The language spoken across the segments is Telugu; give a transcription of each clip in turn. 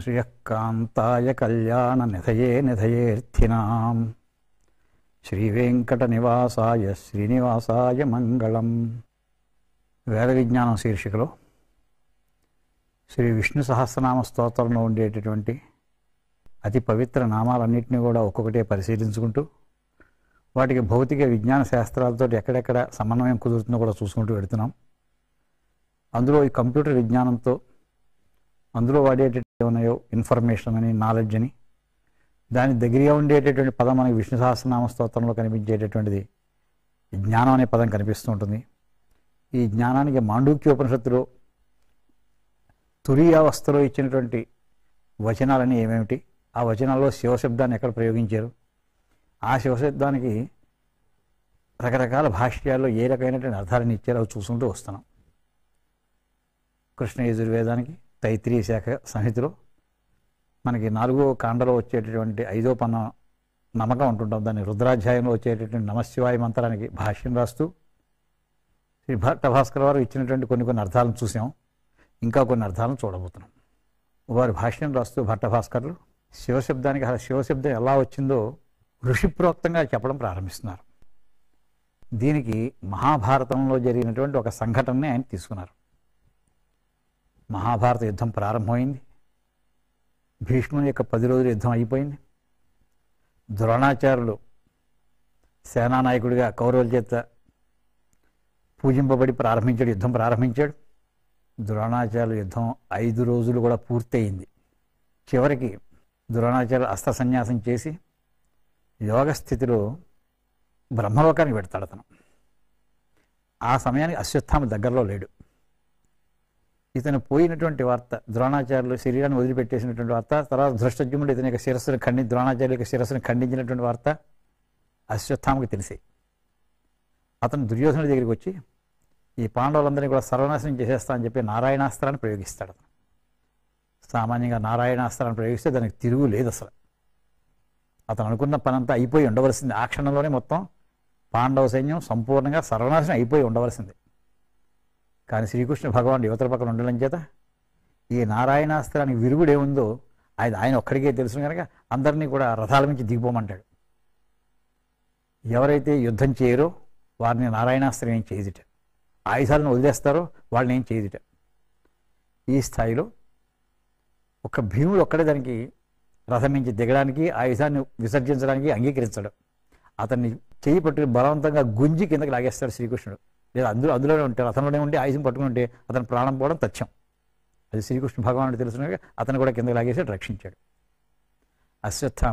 శ్రియకాంతాయ కళ్యాణ నిధయే నిధయేర్థినాం శ్రీవేంకట నివాసాయ శ్రీనివాసాయ మంగళం వేద విజ్ఞానం శీర్షికలో శ్రీ విష్ణు సహస్రనామ స్తోత్రంలో ఉండేటటువంటి అతి పవిత్ర నామాలన్నింటినీ కూడా ఒక్కొక్కటే పరిశీలించుకుంటూ వాటికి భౌతిక విజ్ఞాన శాస్త్రాలతో ఎక్కడెక్కడ సమన్వయం కుదురుతుందో కూడా చూసుకుంటూ వెడుతున్నాం అందులో ఈ కంప్యూటర్ విజ్ఞానంతో అందులో వాడేటటువంటి ఉన్నాయో ఇన్ఫర్మేషన్ అని నాలెడ్జ్ అని దాని దగ్గరగా ఉండేటటువంటి పదం మనకి విష్ణు సహస్రనామ స్తోత్రంలో కనిపించేటటువంటిది జ్ఞానం అనే పదం కనిపిస్తూ ఉంటుంది ఈ జ్ఞానానికి మాండూక్యోపనిషత్తులో తురియావస్థలో ఇచ్చినటువంటి వచనాలని ఏమేమిటి ఆ వచనాల్లో శివశబ్దాన్ని ఎక్కడ ప్రయోగించారు ఆ శివశబ్దానికి రకరకాల భాష్యాల్లో ఏ రకమైనటువంటి అర్థాలను ఇచ్చారో అవి చూసుకుంటూ వస్తున్నాం కృష్ణ యజుర్వేదానికి తైత్రీయ శాఖ సంహితిలో మనకి నాలుగో కాండలో వచ్చేటటువంటి ఐదో పన్న నమ్మకం ఉంటుంటాం దాన్ని రుద్రాధ్యాయంలో వచ్చేటటువంటి నమశివాయ మంత్రానికి భాష్యం రాస్తూ శ్రీ భట్ట భాస్కర్ వారు ఇచ్చినటువంటి కొన్ని కొన్ని అర్థాలను చూసాం ఇంకా కొన్ని అర్థాలను చూడబోతున్నాం వారి భాష్యం రాస్తూ భట్ట భాస్కర్లు శివశబ్దానికి అసలు శివశబ్దం ఎలా వచ్చిందో ఋషిప్రోక్తంగా చెప్పడం ప్రారంభిస్తున్నారు దీనికి మహాభారతంలో జరిగినటువంటి ఒక సంఘటనని ఆయన తీసుకున్నారు మహాభారత యుద్ధం ప్రారంభమైంది భీష్ముని యొక్క పది రోజుల యుద్ధం అయిపోయింది ద్రోణాచార్యులు సేనానాయకుడిగా కౌరవుల చేత పూజింపబడి ప్రారంభించాడు యుద్ధం ప్రారంభించాడు ద్రోణాచార్యుల యుద్ధం ఐదు రోజులు కూడా పూర్తయింది చివరికి ద్రోణాచార్యులు అస్త్ర సన్యాసం చేసి యోగ స్థితిలో బ్రహ్మలోకానికి పెడతాడు అతను ఆ సమయానికి అశ్వత్థామ దగ్గరలో లేడు ఇతను పోయినటువంటి వార్త ద్రోణాచార్యులు శరీరాన్ని వదిలిపెట్టేసినటువంటి వార్త తర్వాత ధృష్టజ్ఞుడు ఇతని యొక్క శిరస్సును ఖండి ద్రోణాచార్యుల యొక్క శిరస్సును ఖండించినటువంటి వార్త అశ్వత్థామకి తెలిసే అతను దుర్యోధనుడి దగ్గరికి వచ్చి ఈ పాండవులందరినీ కూడా సర్వనాశనం చేసేస్తా అని చెప్పి నారాయణాస్త్రాన్ని ప్రయోగిస్తాడు అతను సామాన్యంగా నారాయణాస్త్రాన్ని ప్రయోగిస్తే దానికి తిరుగు లేదు అసలు అతను అనుకున్న పనంతా అయిపోయి ఉండవలసింది ఆ క్షణంలోనే మొత్తం పాండవ సైన్యం సంపూర్ణంగా సర్వనాశనం అయిపోయి ఉండవలసింది కానీ శ్రీకృష్ణ భగవానుడు యువతల పక్కన ఉండడం చేత ఈ నారాయణాస్త్రానికి విరుగుడు ఏముందో ఆయన ఆయన ఒక్కడికే తెలుసు కనుక అందరినీ కూడా రథాల నుంచి దిగిపోమంటాడు ఎవరైతే యుద్ధం చేయరో వారిని నారాయణాస్త్రం ఏం చేయదుట ఆయుధాలను వదిలేస్తారో వాళ్ళని ఏం చేయదుట ఈ స్థాయిలో ఒక భీముడు ఒక్కడే దానికి రథం నుంచి దిగడానికి ఆయుధాన్ని విసర్జించడానికి అంగీకరించడు అతన్ని చేయి పట్టుకుని బలవంతంగా గుంజి కిందకి లాగేస్తాడు శ్రీకృష్ణుడు లేదా అందులో అందులోనే ఉంటే రథంలోనే ఉంటే ఆయుధం పట్టుకుని ఉంటే అతను ప్రాణం పోవడం తథ్యం అది శ్రీకృష్ణ భగవానుడు తెలుసు అతను కూడా కిందకి లాగేసి రక్షించాడు అశ్వత్థామ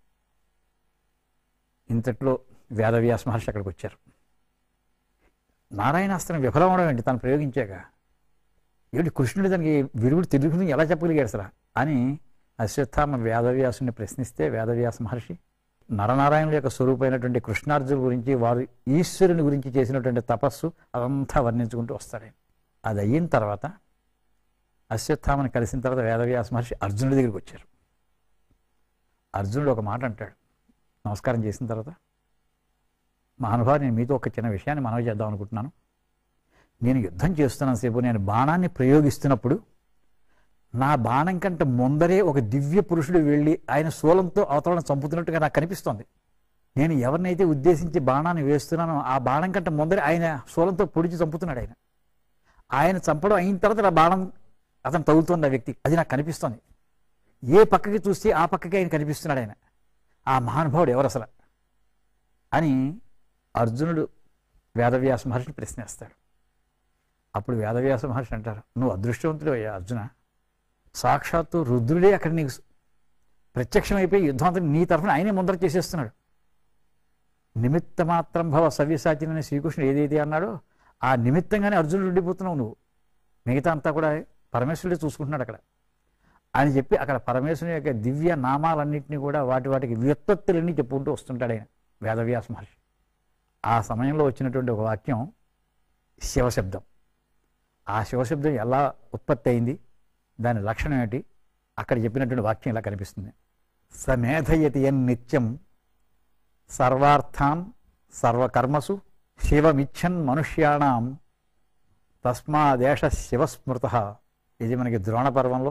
ఇంతట్లో వేదవ్యాస మహర్షి అక్కడికి వచ్చారు నారాయణాస్త్రం విఫలం అవడం ఏంటి తను ప్రయోగించాక ఏంటి కృష్ణుడు దానికి విరుగుడు తెలుగుని ఎలా చెప్పగలిగాడు అసలు అని అశ్వత్థామ వేదవ్యాసుని ప్రశ్నిస్తే వేదవ్యాస మహర్షి నరనారాయణుల యొక్క స్వరూపమైనటువంటి కృష్ణార్జున గురించి వారు ఈశ్వరుని గురించి చేసినటువంటి తపస్సు అదంతా వర్ణించుకుంటూ వస్తాడు అది అయిన తర్వాత అశ్వత్థామని కలిసిన తర్వాత వేదవ్యాస మహర్షి అర్జునుడి దగ్గరికి వచ్చారు అర్జునుడు ఒక మాట అంటాడు నమస్కారం చేసిన తర్వాత మహానుభావు నేను మీతో ఒక చిన్న విషయాన్ని మనవి చేద్దాం అనుకుంటున్నాను నేను యుద్ధం చేస్తున్నాను సేపు నేను బాణాన్ని ప్రయోగిస్తున్నప్పుడు నా బాణం కంటే ముందరే ఒక దివ్య పురుషుడు వెళ్ళి ఆయన శూలంతో అవతలను చంపుతున్నట్టుగా నాకు కనిపిస్తోంది నేను ఎవరినైతే ఉద్దేశించి బాణాన్ని వేస్తున్నానో ఆ బాణం కంటే ముందరే ఆయన శూలంతో పొడిచి చంపుతున్నాడు ఆయన ఆయన చంపడం అయిన తర్వాత నా బాణం అతను తగులుతోంది ఆ వ్యక్తి అది నాకు కనిపిస్తోంది ఏ పక్కకి చూస్తే ఆ పక్కకి ఆయన కనిపిస్తున్నాడు ఆయన ఆ మహానుభావుడు ఎవరు అసలు అని అర్జునుడు వేదవ్యాస మహర్షిని ప్రశ్నిస్తాడు అప్పుడు వేదవ్యాస మహర్షి అంటారు నువ్వు అదృష్టవంతుడు అయ్యా అర్జున సాక్షాత్తు రుద్రుడే అక్కడ నీకు ప్రత్యక్షమైపోయి యుద్ధం అంతా నీ తరఫున ఆయనే ముందర చేసేస్తున్నాడు నిమిత్త మాత్రం భవ సవ్యసాచినని శ్రీకృష్ణుడు ఏదైతే అన్నాడో ఆ నిమిత్తంగానే అర్జునుడు ఉండిపోతున్నావు నువ్వు మిగతా అంతా కూడా పరమేశ్వరుడే చూసుకుంటున్నాడు అక్కడ అని చెప్పి అక్కడ పరమేశ్వరుని యొక్క దివ్య నామాలన్నింటినీ కూడా వాటి వాటికి వ్యుత్పత్తులన్నీ చెప్పుకుంటూ వస్తుంటాడు ఆయన వేదవ్యాస మహర్షి ఆ సమయంలో వచ్చినటువంటి ఒక వాక్యం శివశబ్దం ఆ శివశబ్దం ఎలా ఉత్పత్తి అయింది దాని లక్షణం ఏంటి అక్కడ చెప్పినటువంటి వాక్యం ఇలా కనిపిస్తుంది సమేధయతి ఎన్ నిత్యం సర్వార్థాన్ సర్వకర్మసు శివమిచ్చన్ మనుష్యాణం తస్మాదేశ శివస్మృత ఇది మనకి ద్రోణ పర్వంలో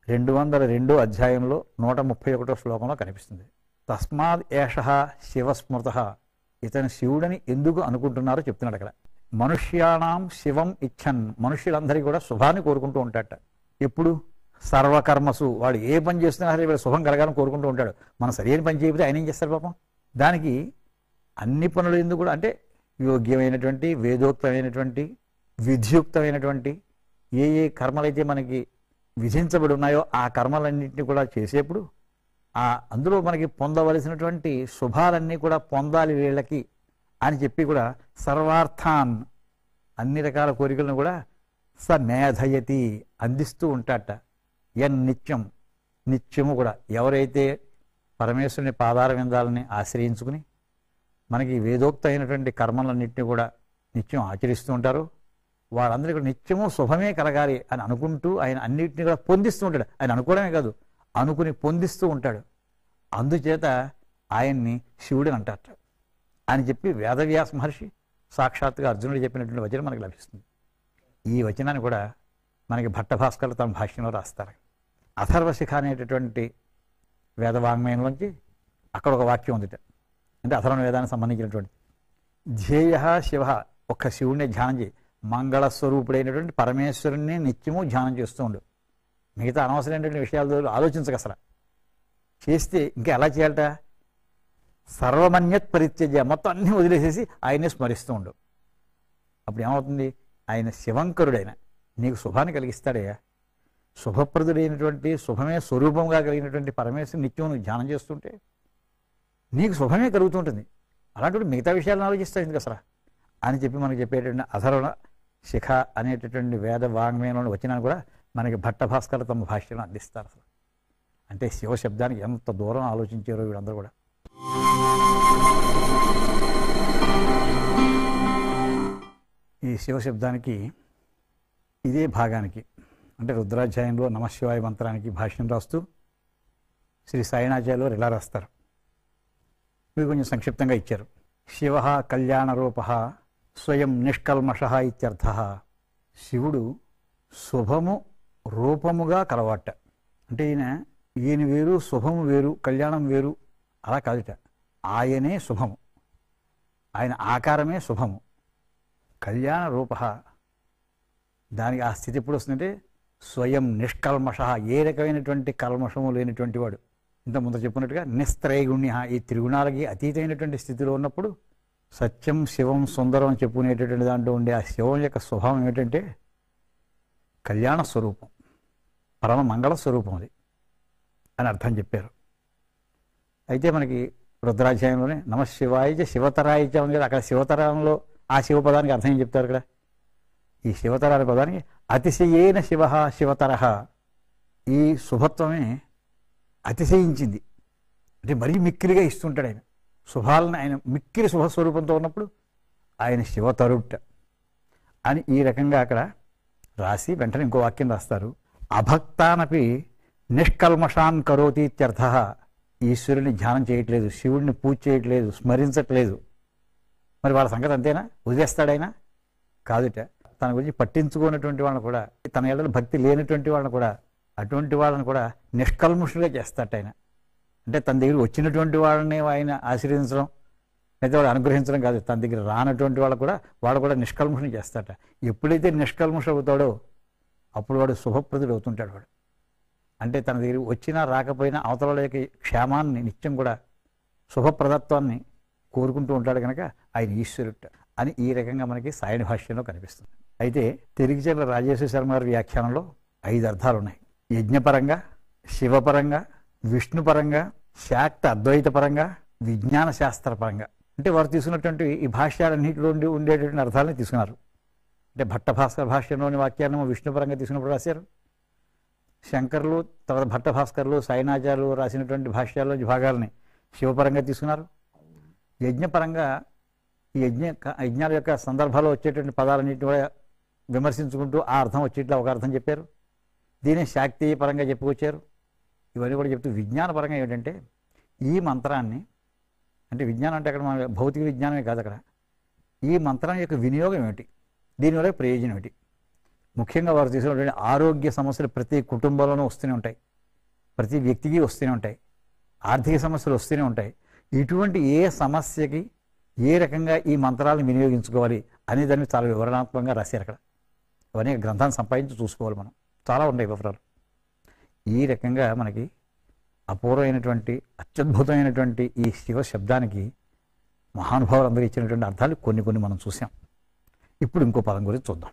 రెండు వందల రెండో అధ్యాయంలో నూట ముప్పై ఒకటో శ్లోకంలో కనిపిస్తుంది తస్మాత్ ఏష శివస్మృత ఇతను శివుడని ఎందుకు అనుకుంటున్నారో చెప్తున్నాడు అక్కడ మనుష్యాణం శివం ఇచ్చన్ మనుష్యులందరికీ కూడా శుభాన్ని కోరుకుంటూ ఉంటాడట ఎప్పుడు సర్వకర్మసు వాడు ఏ పని చేస్తున్నా సరే వీడు శుభం కలగాలని కోరుకుంటూ ఉంటాడు మనం సరైన పని చేయకపోతే ఆయన ఏం చేస్తారు పాపం దానికి అన్ని పనులు ఎందుకు కూడా అంటే యోగ్యమైనటువంటి వేదోక్తమైనటువంటి విధియుక్తమైనటువంటి ఏ ఏ కర్మలైతే మనకి విధించబడి ఉన్నాయో ఆ కర్మలన్నింటినీ కూడా చేసేప్పుడు ఆ అందులో మనకి పొందవలసినటువంటి శుభాలన్నీ కూడా పొందాలి వీళ్ళకి అని చెప్పి కూడా సర్వార్థాన్ అన్ని రకాల కోరికలను కూడా స మేధయతి అందిస్తూ ఉంటాడట ఎన్ నిత్యం నిత్యము కూడా ఎవరైతే పరమేశ్వరుని పాదార విందాలని ఆశ్రయించుకుని మనకి వేదోక్త అయినటువంటి కర్మలన్నింటినీ కూడా నిత్యం ఆచరిస్తూ ఉంటారు వాళ్ళందరికీ కూడా నిత్యము శుభమే కలగాలి అని అనుకుంటూ ఆయన అన్నింటినీ కూడా పొందిస్తూ ఉంటాడు ఆయన అనుకోవడమే కాదు అనుకుని పొందిస్తూ ఉంటాడు అందుచేత ఆయన్ని శివుడు అంటారట అని చెప్పి వేదవ్యాస మహర్షి సాక్షాత్తుగా అర్జునుడు చెప్పినటువంటి వచనం మనకు లభిస్తుంది ఈ వచనాన్ని కూడా మనకి భట్టభాస్కర్ తన భాష్యంలో రాస్తారు అథర్వశిఖ అనేటటువంటి వేదవాంగ్మయంలోంచి అక్కడ ఒక వాక్యం ఉందిట అంటే అథర్వణ వేదానికి సంబంధించినటువంటి ధ్యేయ శివ ఒక్క శివుడిని ధ్యానం చేయి మంగళ స్వరూపుడైనటువంటి పరమేశ్వరుణ్ణి నిత్యము ధ్యానం చేస్తూ ఉండు మిగతా అనవసరమైనటువంటి విషయాలు ఆలోచించక అసలు చేస్తే ఇంకా ఎలా చేయాలట సర్వమన్యత్ పరిత్యజ్య మొత్తం అన్నీ వదిలేసేసి ఆయన్ని స్మరిస్తూ ఉండు అప్పుడు ఏమవుతుంది ఆయన శివంకరుడైన నీకు శుభాన్ని కలిగిస్తాడయ్యా శుభప్రదుడైనటువంటి శుభమే స్వరూపంగా కలిగినటువంటి పరమేశ్వరు నిత్యం నువ్వు ధ్యానం చేస్తుంటే నీకు శుభమే కలుగుతుంటుంది అలాంటి మిగతా విషయాలను ఆలోచిస్తావు ఎందుకు అసలు అని చెప్పి మనకి చెప్పేటువంటి అధర్వణ శిఖ అనేటటువంటి వేద వాంగ్మయంలో వచ్చినా కూడా మనకి భట్టభాస్కర్ తమ భాష్యం అందిస్తారు అసలు అంటే శివ శబ్దానికి ఎంత దూరం ఆలోచించారో వీళ్ళందరూ కూడా ఈ శివ శబ్దానికి ఇదే భాగానికి అంటే రుద్రాధ్యాయంలో నమశివాయ మంత్రానికి భాష్యం రాస్తూ శ్రీ సాయినాచార్యులు ఇలా రాస్తారు ఇవి కొంచెం సంక్షిప్తంగా ఇచ్చారు శివ కళ్యాణ రూప స్వయం నిష్కల్మష ఇత్యర్థ శివుడు శుభము రూపముగా కలవాట అంటే ఈయన ఈయన వేరు శుభము వేరు కళ్యాణం వేరు అలా కాదుట ఆయనే శుభము ఆయన ఆకారమే శుభము కళ్యాణ రూప దానికి ఆ స్థితి ఎప్పుడు వస్తుందంటే స్వయం నిష్కల్మష ఏ రకమైనటువంటి కల్మషము లేనటువంటి వాడు ఇంత ముందు చెప్పినట్టుగా నిస్త్రైగుణ్య ఈ త్రిగుణాలకి అతీతమైనటువంటి స్థితిలో ఉన్నప్పుడు సత్యం శివం సుందరం అని చెప్పుకునేటటువంటి దాంట్లో ఉండే ఆ శివం యొక్క స్వభావం ఏమిటంటే కళ్యాణ స్వరూపం పరమ మంగళ స్వరూపం అది అని అర్థం చెప్పారు అయితే మనకి రుద్రాధ్యాయంలోనే నమ శివాయ శివతరాయ చ ఉంది కదా అక్కడ శివతరంలో ఆ శివపదానికి అర్థం ఏం చెప్తారు ఇక్కడ ఈ శివతర అనే పదానికి అతిశయేన శివ శివతరహ ఈ శుభత్వమే అతిశయించింది అంటే మరీ మిక్కిలిగా ఇస్తుంటాడు ఆయన శుభాలను ఆయన మిక్కిలి శుభస్వరూపంతో ఉన్నప్పుడు ఆయన శివతరుట అని ఈ రకంగా అక్కడ రాసి వెంటనే ఇంకో వాక్యం రాస్తారు అభక్తానపి నిష్కల్మషాన్ కరోతి ఇత్యర్థ ఈశ్వరుని ధ్యానం చేయట్లేదు శివుడిని పూజ చేయట్లేదు స్మరించట్లేదు మరి వాళ్ళ సంగతి అంతేనా వదిలేస్తాడైనా కాదుట తన గురించి పట్టించుకున్నటువంటి వాళ్ళని కూడా తన ఏళ్ళలో భక్తి లేనటువంటి వాళ్ళని కూడా అటువంటి వాళ్ళని కూడా నిష్కల్ముషులుగా చేస్తాట ఆయన అంటే తన దగ్గర వచ్చినటువంటి వాళ్ళని ఆయన ఆశీర్వదించడం లేదా వాడు అనుగ్రహించడం కాదు తన దగ్గర రానటువంటి వాళ్ళు కూడా వాడు కూడా నిష్కల్ముషం చేస్తాట ఎప్పుడైతే నిష్కల్ముష అవుతాడో అప్పుడు వాడు శుభప్రదుడు అవుతుంటాడు వాడు అంటే తన దగ్గర వచ్చినా రాకపోయినా అవతల వాళ్ళ యొక్క క్షేమాన్ని నిత్యం కూడా శుభప్రదత్వాన్ని కోరుకుంటూ ఉంటాడు కనుక ఆయన ఈశ్వరుడు అని ఈ రకంగా మనకి సాయన భాష్యంలో కనిపిస్తుంది అయితే తిరిగిచెర్ల రాజేశ్వర శర్మ గారి వ్యాఖ్యానంలో ఐదు అర్థాలు ఉన్నాయి యజ్ఞపరంగా శివపరంగా విష్ణుపరంగా శాక్త అద్వైతపరంగా విజ్ఞాన శాస్త్రపరంగా అంటే వారు తీసుకున్నటువంటి ఈ భాష్యాలన్నింటిలో ఉండి ఉండేటటువంటి అర్థాలని తీసుకున్నారు అంటే భట్టభాస్కర్ భాష్యంలోని వాక్యాన్ని విష్ణుపరంగా తీసుకున్నప్పుడు రాశారు శంకర్లు తర్వాత భట్టభాస్కర్లు సాయినాచార్యులు రాసినటువంటి భాష్యాల్లోని భాగాలని శివపరంగా తీసుకున్నారు యజ్ఞపరంగా ఈ యజ్ఞ యజ్ఞాల యొక్క సందర్భాల్లో వచ్చేటువంటి పదాలన్నింటినీ కూడా విమర్శించుకుంటూ ఆ అర్థం వచ్చేట్లా ఒక అర్థం చెప్పారు దీన్ని శాక్తీయ పరంగా చెప్పుకొచ్చారు ఇవన్నీ కూడా చెప్తూ విజ్ఞానపరంగా ఏంటంటే ఈ మంత్రాన్ని అంటే విజ్ఞానం అంటే అక్కడ మన భౌతిక విజ్ఞానమే కాదు అక్కడ ఈ మంత్రం యొక్క వినియోగం ఏమిటి దీనివల్ల ప్రయోజనం ఏమిటి ముఖ్యంగా వారు తీసుకున్నటువంటి ఆరోగ్య సమస్యలు ప్రతి కుటుంబంలోనూ వస్తూనే ఉంటాయి ప్రతి వ్యక్తికి వస్తూనే ఉంటాయి ఆర్థిక సమస్యలు వస్తూనే ఉంటాయి ఇటువంటి ఏ సమస్యకి ఏ రకంగా ఈ మంత్రాలను వినియోగించుకోవాలి అనే దాన్ని చాలా వివరణాత్మకంగా రాశారు అక్కడ అవన్నీ గ్రంథాన్ని సంపాదించి చూసుకోవాలి మనం చాలా ఉంటాయి వివరాలు ఈ రకంగా మనకి అపూర్వమైనటువంటి అత్యద్భుతమైనటువంటి ఈ శివ శబ్దానికి మహానుభావులు అందరూ ఇచ్చినటువంటి అర్థాలు కొన్ని కొన్ని మనం చూసాం ఇప్పుడు ఇంకో పదం గురించి చూద్దాం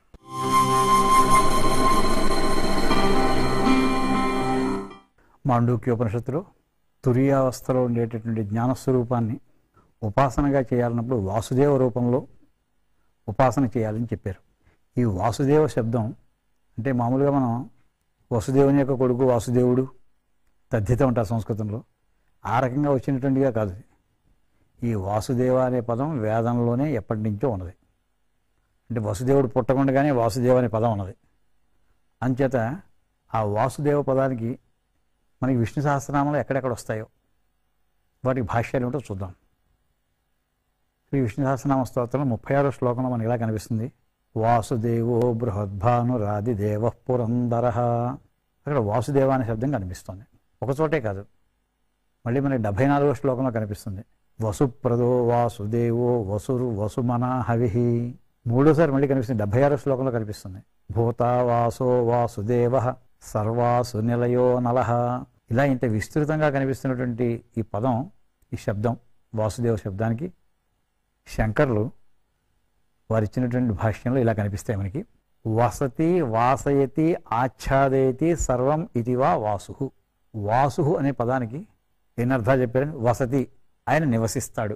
మాండూక్యోపనిషత్తులో తురియావస్థలో ఉండేటటువంటి జ్ఞానస్వరూపాన్ని ఉపాసనగా చేయాలన్నప్పుడు వాసుదేవ రూపంలో ఉపాసన చేయాలని చెప్పారు ఈ వాసుదేవ శబ్దం అంటే మామూలుగా మనం వసుదేవుని యొక్క కొడుకు వాసుదేవుడు తద్ధిత ఉంటారు సంస్కృతంలో ఆ రకంగా వచ్చినటువంటిగా కాదు ఇది. ఈ వాసుదేవ అనే పదం వేదంలోనే ఎప్పటి నుంచో ఉన్నది అంటే వసుదేవుడు పుట్టకుండగానే వాసుదేవ అనే పదం ఉన్నది అంచేత ఆ వాసుదేవ పదానికి మనకి విష్ణు సహస్రనామాలు ఎక్కడెక్కడ వస్తాయో వాటికి భాష్యాలు ఏమిటో చూద్దాం శ్రీ విష్ణు సహస్రనామ స్తోత్రం ముప్పై ఆరో శ్లోకంలో మనకి ఇలా కనిపిస్తుంది వాసుదేవో బృహద్భానురాది దేవ పురందర అక్కడ వాసుదేవ అనే శబ్దం కనిపిస్తుంది ఒక చోటే కాదు మళ్ళీ మనకి డెబ్బై నాలుగో శ్లోకంలో కనిపిస్తుంది వసుప్రదో వాసుదేవో వసురు వసుమనా హవిహి మూడోసారి మళ్ళీ కనిపిస్తుంది డెబ్బై ఆరో శ్లోకంలో కనిపిస్తుంది భూతావాసో వాసుదేవ సర్వాసు నిలయో నలహ ఇలా ఇంత విస్తృతంగా కనిపిస్తున్నటువంటి ఈ పదం ఈ శబ్దం వాసుదేవ శబ్దానికి శంకర్లు వారు ఇచ్చినటువంటి భాష్యంలో ఇలా కనిపిస్తాయి మనకి వసతి వాసయతి ఆచ్ఛాదయతి సర్వం ఇదివా వాసు వాసు అనే పదానికి ఎన్ని అర్థాలు చెప్పారని వసతి ఆయన నివసిస్తాడు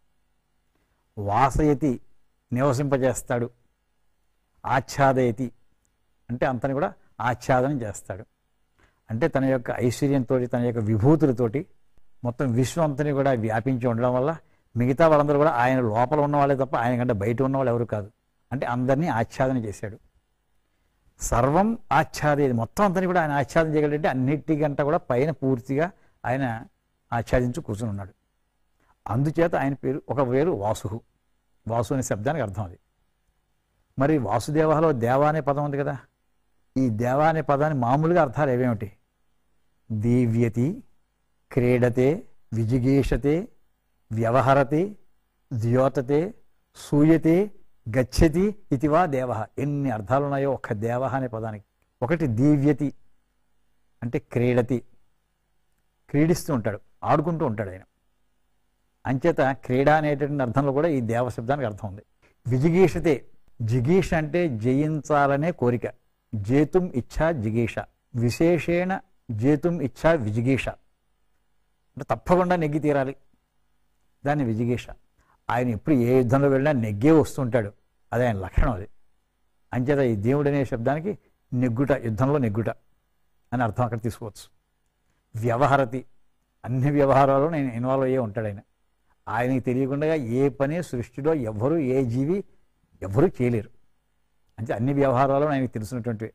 వాసయతి నివసింపజేస్తాడు ఆచ్ఛాదయతి అంటే అంతని కూడా ఆచ్ఛాదనం చేస్తాడు అంటే తన యొక్క ఐశ్వర్యంతో తన యొక్క విభూతులతోటి మొత్తం విశ్వం అంతని కూడా వ్యాపించి ఉండడం వల్ల మిగతా వాళ్ళందరూ కూడా ఆయన లోపల ఉన్న వాళ్ళే తప్ప ఆయన కంటే బయట ఉన్న వాళ్ళు ఎవరు కాదు అంటే అందరినీ ఆచ్ఛాదన చేశాడు సర్వం ఆచ్ఛాదేది మొత్తం అంతని కూడా ఆయన ఆచ్ఛాదన చేయగలంటే అన్నిటికంటే కూడా పైన పూర్తిగా ఆయన ఆచ్ఛాదించి కూర్చుని ఉన్నాడు అందుచేత ఆయన పేరు ఒక పేరు వాసు వాసు అనే శబ్దానికి అర్థం అది మరి వాసుదేవలో దేవ అనే పదం ఉంది కదా ఈ దేవ అనే పదాన్ని మామూలుగా అర్థాలు ఏవేమిటి దీవ్యతి క్రీడతే విజిగీషతే వ్యవహరతి ద్యోతతే సూయతే గచ్చతి ఇతివా దేవ ఎన్ని అర్థాలు ఉన్నాయో ఒక్క దేవ అనే పదానికి ఒకటి దీవ్యతి అంటే క్రీడతి క్రీడిస్తూ ఉంటాడు ఆడుకుంటూ ఉంటాడు ఆయన అంచేత క్రీడ అనేటటువంటి అర్థంలో కూడా ఈ దేవ శబ్దానికి అర్థం ఉంది విజిగీషతే జిగీష అంటే జయించాలనే కోరిక జేతుం ఇచ్ఛా జిగీష విశేషేణ జేతుం ఇచ్ఛా విజిగీష అంటే తప్పకుండా నెగ్గి తీరాలి దాన్ని విజిగీష ఆయన ఎప్పుడు ఏ యుద్ధంలో వెళ్ళినా నెగ్గే వస్తుంటాడు అది ఆయన లక్షణం అది అంచేత ఈ దేవుడు అనే శబ్దానికి నెగ్గుట యుద్ధంలో నెగ్గుట అని అర్థం అక్కడ తీసుకోవచ్చు వ్యవహరతి అన్ని వ్యవహారాలు నేను ఇన్వాల్వ్ అయ్యే ఉంటాడు ఆయన ఆయనకి తెలియకుండా ఏ పని సృష్టిలో ఎవ్వరూ ఏ జీవి ఎవ్వరూ చేయలేరు అంటే అన్ని వ్యవహారాలు ఆయనకి తెలిసినటువంటివి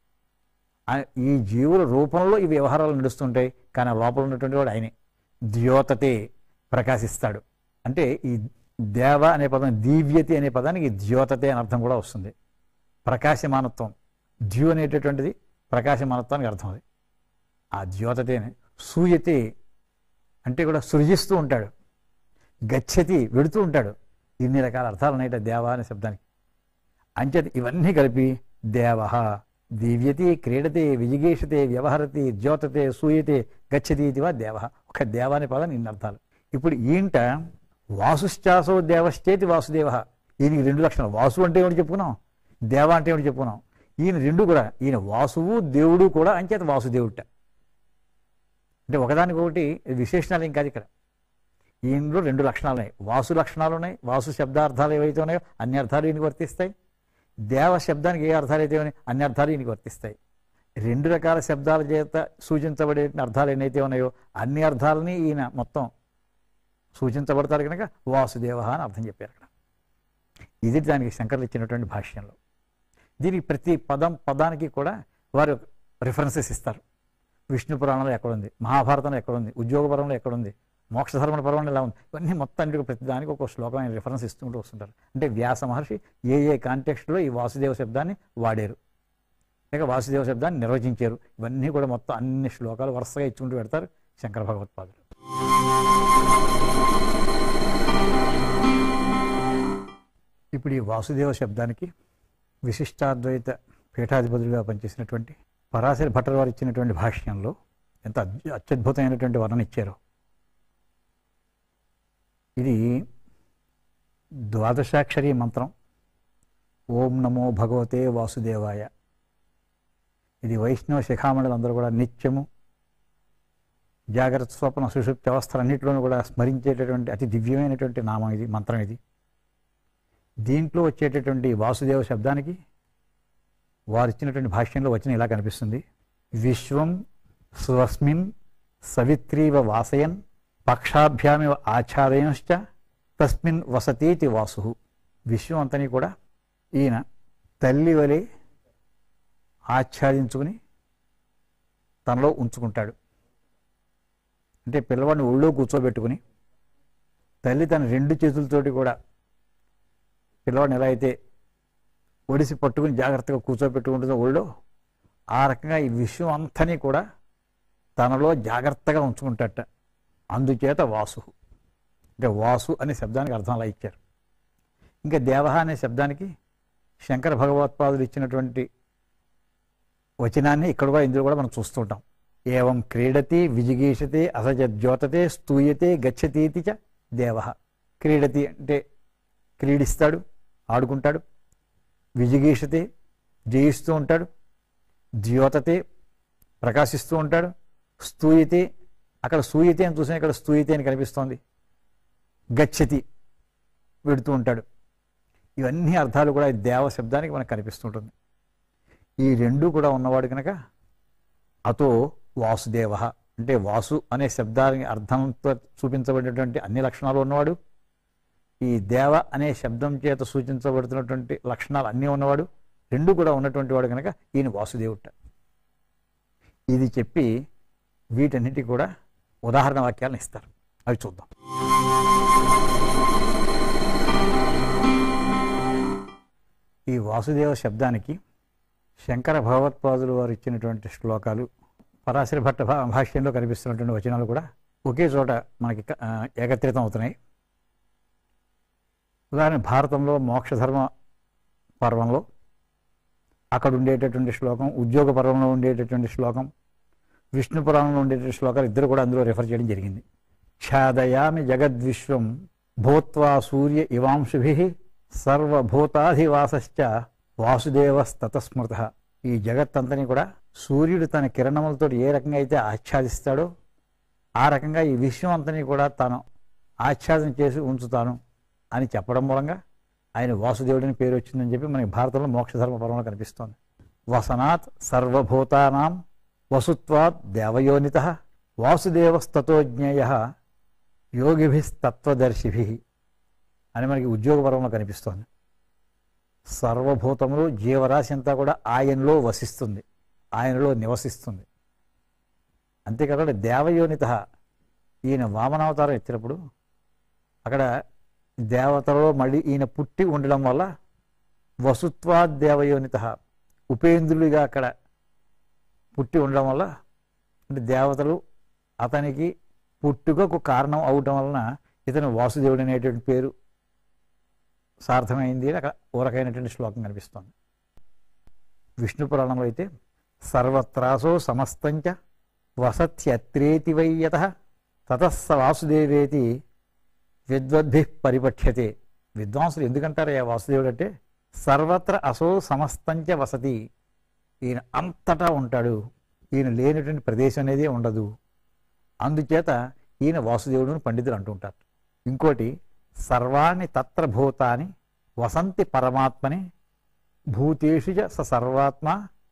ఆ- ఈ జీవుల రూపంలో ఈ వ్యవహారాలు నడుస్తుంటాయి కానీ ఆ లోపల ఉన్నటువంటి వాడు ఆయనే ద్యోతతే ప్రకాశిస్తాడు అంటే ఈ దేవ అనే పదం దీవ్యతి అనే పదానికి ద్యోతతే అనే అర్థం కూడా వస్తుంది ప్రకాశమానత్వం ద్యు అనేటటువంటిది ప్రకాశమానత్వానికి అర్థం అది ఆ ద్యోతతేనే సూయతే అంటే కూడా సృజిస్తూ ఉంటాడు గచ్చతి వెడుతూ ఉంటాడు ఇన్ని రకాల అర్థాలు ఉన్నాయి దేవ అనే శబ్దానికి అంచేత ఇవన్నీ కలిపి దేవ దివ్యతి క్రీడతే విజిగేషతే వ్యవహరతి ద్యోతతే సూయతే గచ్చతి ఇదివా దేవ ఒక దేవ అనే పదాన్ని ఇన్ని అర్థాలు ఇప్పుడు ఈంట వాసుశ్చాసో దేవశ్చేతి వాసుదేవ ఈయనకి రెండు లక్షణాలు వాసు అంటే ఏమిటి చెప్పుకున్నాం దేవ అంటే ఏమిటి చెప్పుకున్నాం ఈయన రెండు కూడా ఈయన వాసువు దేవుడు కూడా అంచేత వాసుదేవుట అంటే ఒకదానికి ఒకటి విశేషణాలు ఏం కాదు ఇక్కడ ఈయనలో రెండు లక్షణాలు ఉన్నాయి వాసు లక్షణాలు ఉన్నాయి వాసు శబ్దార్థాలు ఏవైతే ఉన్నాయో అన్ని అర్థాలు ఈయనకి వర్తిస్తాయి దేవ శబ్దానికి ఏ అర్థాలు అయితే ఉన్నాయో అన్ని అర్థాలు ఈయనకి వర్తిస్తాయి రెండు రకాల శబ్దాల చేత సూచించబడే అర్థాలు ఎన్నైతే ఉన్నాయో అన్ని అర్థాలని ఈయన మొత్తం సూచించబడతారు కనుక వాసుదేవ అని అర్థం చెప్పారు అక్కడ ఇది దానికి శంకర్లు ఇచ్చినటువంటి భాష్యంలో దీనికి ప్రతి పదం పదానికి కూడా వారు రిఫరెన్సెస్ ఇస్తారు విష్ణు పురాణంలో ఎక్కడుంది మహాభారతంలో ఎక్కడుంది ఉద్యోగపరంలో ఎక్కడుంది మోక్షధర్మణ పర్వంలో ఎలా ఉంది ఇవన్నీ మొత్తానికి ప్రతి దానికి ఒక శ్లోకం ఆయన రిఫరెన్స్ ఇస్తుంటూ వస్తుంటారు అంటే వ్యాస మహర్షి ఏ ఏ కాంటెక్స్ట్లో ఈ వాసుదేవ శబ్దాన్ని వాడారు ఇక వాసుదేవ శబ్దాన్ని నిర్వచించారు ఇవన్నీ కూడా మొత్తం అన్ని శ్లోకాలు వరుసగా ఇచ్చుకుంటూ పెడతారు శంకర భగవత్పాదులు ఇప్పుడు ఈ వాసుదేవ శబ్దానికి విశిష్టాద్వైత పీఠాధిపతులుగా పనిచేసినటువంటి పరాశరి భట్టర్ వారు ఇచ్చినటువంటి భాష్యంలో ఎంత అద్భు- అత్యద్భుతమైనటువంటి వర్ణన ఇచ్చారో ఇది ద్వాదశాక్షరి మంత్రం ఓం నమో భగవతే వాసుదేవాయ ఇది వైష్ణవ శిఖామణులు అందరూ కూడా నిత్యము జాగ్రత్త స్వప్న సుషుప్తి అవస్థలన్నింటిలోనూ కూడా స్మరించేటటువంటి అతి దివ్యమైనటువంటి నామం ఇది మంత్రం ఇది దీంట్లో వచ్చేటటువంటి వాసుదేవ శబ్దానికి వారు ఇచ్చినటువంటి భాష్యంలో వచ్చిన ఇలా కనిపిస్తుంది విశ్వం స్వస్మిన్ సవిత్రీవ వాసయన్ పక్షాభ్యామివ ఆచార్యంశ్చ తస్మిన్ వసతీతి వాసు విశ్వం అంతని కూడా ఈయన తల్లి వలె ఆచ్ఛాదించుకుని తనలో ఉంచుకుంటాడు అంటే పిల్లవాడిని ఒళ్ళో కూర్చోబెట్టుకుని తల్లి తన రెండు చేతులతోటి కూడా పిల్లవాడిని ఎలా అయితే ఒడిసి పట్టుకుని జాగ్రత్తగా కూర్చోబెట్టుకుంటుందో ఒళ్ళో ఆ రకంగా ఈ విశ్వం అంతని కూడా తనలో జాగ్రత్తగా ఉంచుకుంటాట అందుచేత వాసు అంటే వాసు అనే శబ్దానికి అర్థం అలా ఇచ్చారు ఇంకా దేవ అనే శబ్దానికి శంకర భగవత్పాదులు ఇచ్చినటువంటి వచనాన్ని ఇక్కడ కూడా ఇందులో కూడా మనం చూస్తుంటాం ఏవం క్రీడతి విజిగీషతే అసజద్యోతతే స్తూయతే గచ్చతీతి చ దేవ క్రీడతి అంటే క్రీడిస్తాడు ఆడుకుంటాడు విజిగీషతే జయిస్తూ ఉంటాడు ద్యోతతే ప్రకాశిస్తూ ఉంటాడు స్తూయతే అక్కడ సూయతే అని చూసిన ఇక్కడ స్తూయతే అని కనిపిస్తోంది గచ్చతి వెడుతూ ఉంటాడు ఇవన్నీ అర్థాలు కూడా ఈ దేవ శబ్దానికి మనకు కనిపిస్తుంటుంది ఈ రెండు కూడా ఉన్నవాడు కనుక అతో వాసుదేవ అంటే వాసు అనే శబ్దానికి అర్థంతో చూపించబడినటువంటి అన్ని లక్షణాలు ఉన్నవాడు ఈ దేవ అనే శబ్దం చేత సూచించబడుతున్నటువంటి లక్షణాలు అన్నీ ఉన్నవాడు రెండు కూడా ఉన్నటువంటి వాడు కనుక ఈయన వాసుదేవుట ఇది చెప్పి వీటన్నిటి కూడా ఉదాహరణ వాక్యాలను ఇస్తారు అవి చూద్దాం ఈ వాసుదేవ శబ్దానికి శంకర భగవత్పాదులు వారు ఇచ్చినటువంటి శ్లోకాలు పరాశరి భట్ట భా- భాష్యంలో కనిపిస్తున్నటువంటి వచనాలు కూడా ఒకే చోట మనకి క- ఆ, ఏకత్రితం అవుతున్నాయి ఉదాహరణ భారతంలో మోక్షధర్మ పర్వంలో అక్కడ ఉండేటటువంటి శ్లోకం ఉద్యోగ పర్వంలో ఉండేటటువంటి శ్లోకం విష్ణు పురాణంలో ఉండేటటువంటి శ్లోకాలు ఇద్దరు కూడా అందులో రెఫర్ చేయడం జరిగింది ఛాదయామి జగద్విశ్వం భూత్వా సూర్య ఇవాంశుభి సర్వభూతాధివాసశ్చ వాసుదేవస్తతస్మృత ఈ జగత్తంతని కూడా సూర్యుడు తన కిరణములతో ఏ రకంగా అయితే ఆచ్ఛాదిస్తాడో ఆ రకంగా ఈ విశ్వం అంతని కూడా తాను ఆచ్ఛాదన చేసి ఉంచుతాను అని చెప్పడం మూలంగా ఆయన వాసుదేవుడిని పేరు వచ్చిందని చెప్పి మనకి భారతంలో మోక్షధర్మ పర్వంలో కనిపిస్తోంది వసనాత్ సర్వభూతానాం వసుత్వాత్ దేవయోనిత వాసుదేవస్తతో జ్ఞేయ యోగిభిస్తత్వదర్శిభి అని మనకి ఉద్యోగ పర్వంలో కనిపిస్తోంది సర్వభూతములు జీవరాశి అంతా కూడా ఆయనలో వసిస్తుంది ఆయనలో నివసిస్తుంది అంతేకాకుండా దేవయోనిత ఈయన వామనావతారం ఎత్తినప్పుడు అక్కడ దేవతలలో మళ్ళీ ఈయన పుట్టి ఉండడం వల్ల వసుత్వా దేవయోనిత ఉపేంద్రుడిగా అక్కడ పుట్టి ఉండడం వల్ల అంటే దేవతలు అతనికి పుట్టుకకు కారణం అవటం వలన ఇతను వాసుదేవుడు అనేటువంటి పేరు సార్థమైంది అని అక్కడ ఊరకైనటువంటి శ్లోకం కనిపిస్తోంది విష్ణు పురాణంలో అయితే సర్వత్రాసో సమస్తంచ వసత్యత్రేతి వైయత తతస్స వాసుదేవేతి విద్వద్భి పరిపఠ్యతే విద్వాంసులు ఎందుకంటారయ్యా వాసుదేవుడు అంటే సర్వత్ర అసో సమస్తంచ వసతి ఈయన అంతటా ఉంటాడు ఈయన లేనటువంటి ప్రదేశం అనేది ఉండదు అందుచేత ఈయన వాసుదేవుడు అని పండితులు అంటుంటారు ఇంకోటి సర్వాణి తత్ర భూతాని వసంతి పరమాత్మని భూతేషు చ స సర్వాత్మ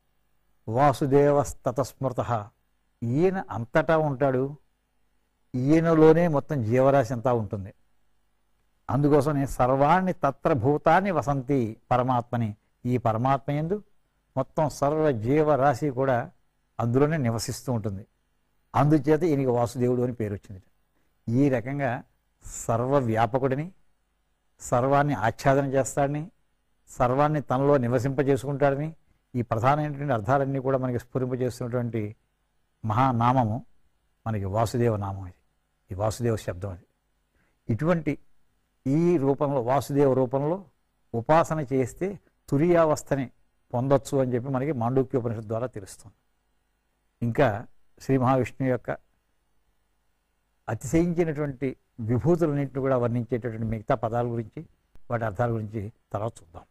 వాసుదేవస్తతస్మృత ఈయన అంతటా ఉంటాడు ఈయనలోనే మొత్తం జీవరాశి అంతా ఉంటుంది అందుకోసమే సర్వాణి తత్ర భూతాన్ని వసంతి పరమాత్మని ఈ పరమాత్మ ఎందు మొత్తం సర్వ జీవరాశి కూడా అందులోనే నివసిస్తూ ఉంటుంది అందుచేత ఈయనకి వాసుదేవుడు అని పేరు వచ్చింది ఈ రకంగా సర్వవ్యాపకుడిని సర్వాన్ని ఆచ్ఛాదన చేస్తాడని సర్వాన్ని తనలో నివసింపజేసుకుంటాడని ఈ ప్రధానమైనటువంటి అర్థాలన్నీ కూడా మనకి స్ఫురింపజేస్తున్నటువంటి మహానామము మనకి వాసుదేవ నామం ఇది ఈ వాసుదేవ శబ్దం అది ఇటువంటి ఈ రూపంలో వాసుదేవ రూపంలో ఉపాసన చేస్తే తురియావస్థని పొందొచ్చు అని చెప్పి మనకి మాండూక్యోపనిషత్ ద్వారా తెలుస్తుంది ఇంకా శ్రీ మహావిష్ణువు యొక్క అతిశయించినటువంటి విభూతులన్నింటిని కూడా వర్ణించేటటువంటి మిగతా పదాల గురించి వాటి అర్థాల గురించి తర్వాత చూద్దాం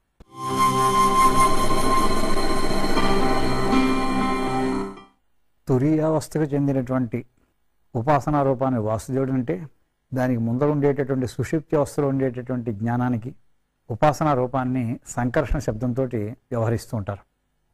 తురీయావస్థకు చెందినటువంటి ఉపాసనా రూపాన్ని వాసుదేవుడు అంటే దానికి ముందర ఉండేటటువంటి సుషుప్తి అవస్థలో ఉండేటటువంటి జ్ఞానానికి ఉపాసనా రూపాన్ని సంకర్షణ శబ్దంతో వ్యవహరిస్తూ ఉంటారు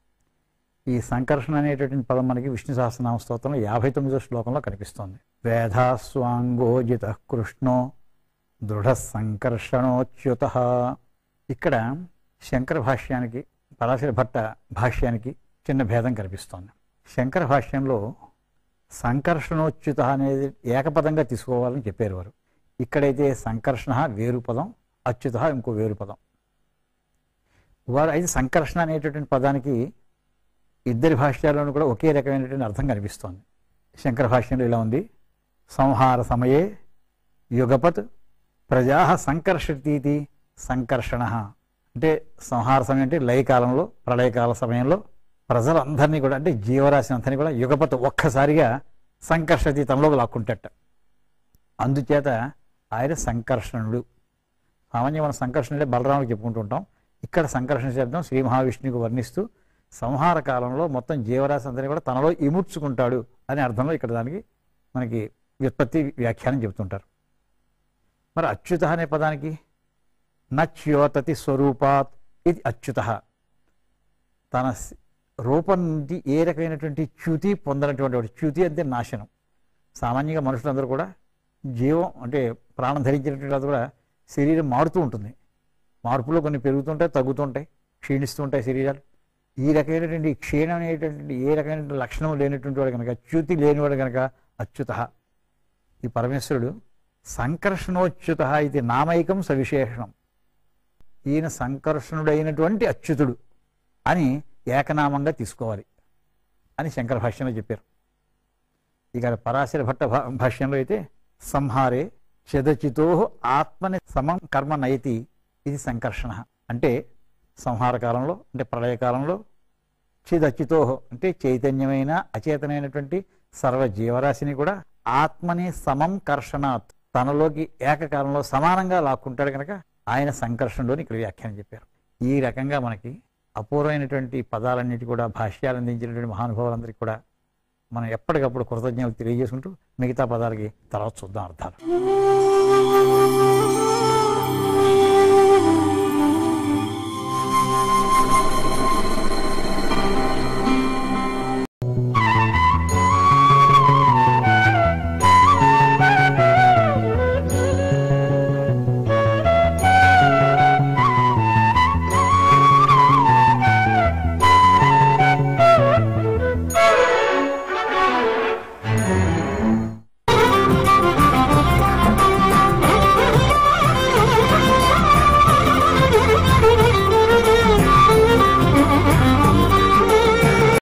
ఈ సంకర్షణ అనేటటువంటి పదం మనకి విష్ణు సహస్రనామ స్తోత్రంలో యాభై తొమ్మిదో శ్లోకంలో కనిపిస్తోంది వేధాస్వాంగోజిత కృష్ణో దృఢ సంకర్షణోచ్యుత ఇక్కడ శంకర భాష్యానికి పరాశర భట్ట భాష్యానికి చిన్న భేదం కనిపిస్తోంది శంకర భాష్యంలో సంకర్షణోచ్యుత అనేది ఏకపదంగా తీసుకోవాలని చెప్పారు వారు ఇక్కడైతే సంకర్షణ వేరు పదం అచ్యుత ఇంకో వేరు పదం వారు అయితే సంకర్షణ అనేటటువంటి పదానికి ఇద్దరి భాష్యాల్లోనూ కూడా ఒకే రకమైనటువంటి అర్థం కనిపిస్తోంది శంకర భాష్యంలో ఇలా ఉంది సంహార సమయే యుగపత్ ప్రజా సంకర్షతీతి సంకర్షణ అంటే సంహార సమయం అంటే లయకాలంలో ప్రళయకాల సమయంలో ప్రజలందరినీ కూడా అంటే జీవరాశి అంతని కూడా యుగపత్ ఒక్కసారిగా సంకర్షతి తనలోకి లాక్కుంటట అందుచేత ఆయన సంకర్షణుడు సామాన్య మన సంకర్షణుడే బలరాముడికి చెప్పుకుంటూ ఉంటాం ఇక్కడ సంకర్షణ శబ్దం శ్రీ మహావిష్ణువుకి వర్ణిస్తూ సంహార కాలంలో మొత్తం జీవరాశి అందరినీ కూడా తనలో ఇముడ్చుకుంటాడు అనే అర్థంలో ఇక్కడ దానికి మనకి వ్యుత్పత్తి వ్యాఖ్యానం చెబుతుంటారు మరి అచ్యుత అనే పదానికి నచ్యోతతి స్వరూపాత్ ఇది అచ్యుత తన స్- రూపం నుండి ఏ రకమైనటువంటి చ్యుతి పొందనటువంటి వాడు చ్యుతి అంటే నాశనం సామాన్యంగా మనుషులందరూ కూడా జీవం అంటే ప్రాణం ధరించినటువంటి వాళ్ళు కూడా శరీరం మారుతూ ఉంటుంది మార్పులు కొన్ని పెరుగుతుంటాయి తగ్గుతుంటాయి క్షీణిస్తూ ఉంటాయి శరీరాలు ఈ రకమైనటువంటి క్షీణం అనేటటువంటి ఏ రకమైన లక్షణం లేనటువంటి వాడు కనుక చ్యుతి లేనివాడు కనుక అచ్యుత ఈ పరమేశ్వరుడు సంకర్షణోచ్యుత ఇది నామైకం సవిశేషణం ఈయన సంకర్షణుడైనటువంటి అచ్యుతుడు అని ఏకనామంగా తీసుకోవాలి అని శంకర భాష్యంలో చెప్పారు ఇక పరాశర భట్ట భా- భాష్యంలో అయితే సంహారే చదచితో ఆత్మని సమం కర్మ నయతి ఇది సంకర్షణ అంటే సంహార కాలంలో అంటే ప్రళయకాలంలో చిదచితో అంటే చైతన్యమైన అచేతనమైనటువంటి సర్వ జీవరాశిని కూడా ఆత్మని సమం కర్షణాత్ తనలోకి ఏకకాలంలో సమానంగా లాక్కుంటాడు కనుక ఆయన సంకర్షణలోని ఇక్కడ వ్యాఖ్యానం చెప్పారు ఈ రకంగా మనకి అపూర్వమైనటువంటి పదాలన్నిటి కూడా భాష్యాలు అందించినటువంటి మహానుభావులందరికీ కూడా మనం ఎప్పటికప్పుడు కృతజ్ఞతలు తెలియజేసుకుంటూ మిగతా పదాలకి తర్వాత చూద్దాం అర్థాలు